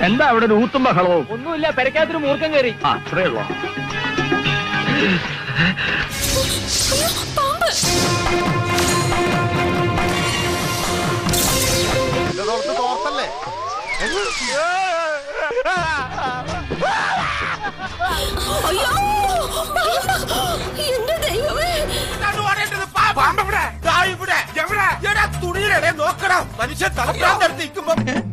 എന്താ അവിടെ ഒരു ഊത്തും ബഹളവും ഒന്നുമില്ല പെരക്കാത്തൊരു മൂർക്കം കയറി ആ അത്രേ ഉള്ളൂ അയ്യോ, പാമ്പ് അയ്യോ പാമ്പ്. എന്റെ ദൈവമേ മനുഷ്യ തലപ്പാന്തെടുത്ത് നിൽക്കുമ്പോ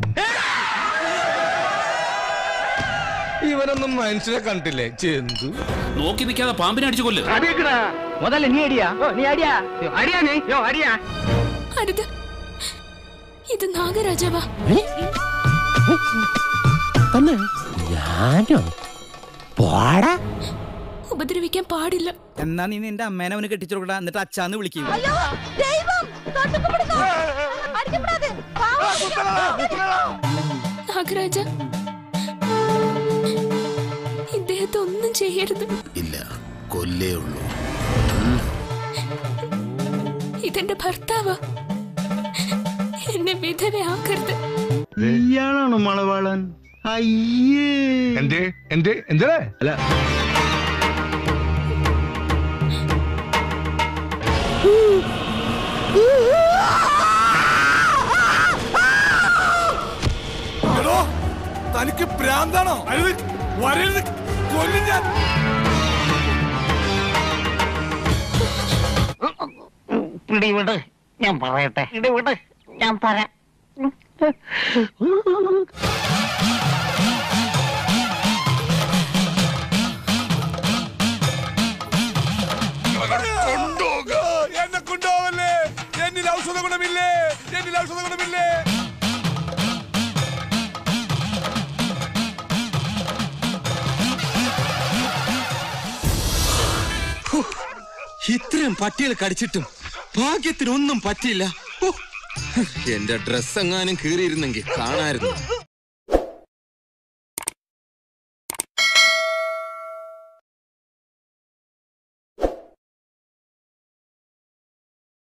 ഇവനൊന്നും മനുഷ്യനെ കണ്ടില്ലേ ചെന്തു നോക്കി നിൽക്കാതെ പാമ്പിനെ അടിച്ചു കൊല്ല് അടിയക്കണ മുതല നീ അടിയാ ഓ, നീ അടിയാ യ്യോ, അടിയാ നീ യോ അടിയാ അരുത് ഇത് നാഗരാജാവാ ഉപദ്രവിക്കാൻ പാടില്ല എന്നാ നീ നിന്റെ അമ്മേനെ അവന് കെട്ടിച്ചു കൊടുക്കടാ എന്നിട്ട് അച്ഛാന്ന് വിളിക്കും നാഗരാജ ഇദ്ദേഹത്തെ ഒന്നും ചെയ്യരുത് ഇല്ല കൊല്ലേ ഉള്ളൂ ഇതെന്റെ ഭർത്താവാ എന്നെ വിധവയാക്കരുത് ഇയാളാണോ മണവാളൻ അയ്യേ എന്തേ എന്തേ എന്തേ അല്ല തനിക്ക് ഭ്രാന്താണോ അരുത് വരരുത് കൊല്ലും ഞാൻ പിടിവിട് ഞാൻ പറയട്ടെ പിടിവിട് ഞാൻ തരാം എന്നെ കൊണ്ടുപോവല്ലേ എന്നിൽ ഔഷധ ഗുണമില്ലേ എന്നിൽ ഔഷധ ഗുണമില്ലേ ഇത്രയും പട്ടികൾ കടിച്ചിട്ടും ഭാഗ്യത്തിനൊന്നും പറ്റിയില്ല ഹോ, എന്റെ ഡ്രസ് എങ്ങാനും കീറിയിരുന്നെങ്കിൽ കാണായിരുന്നു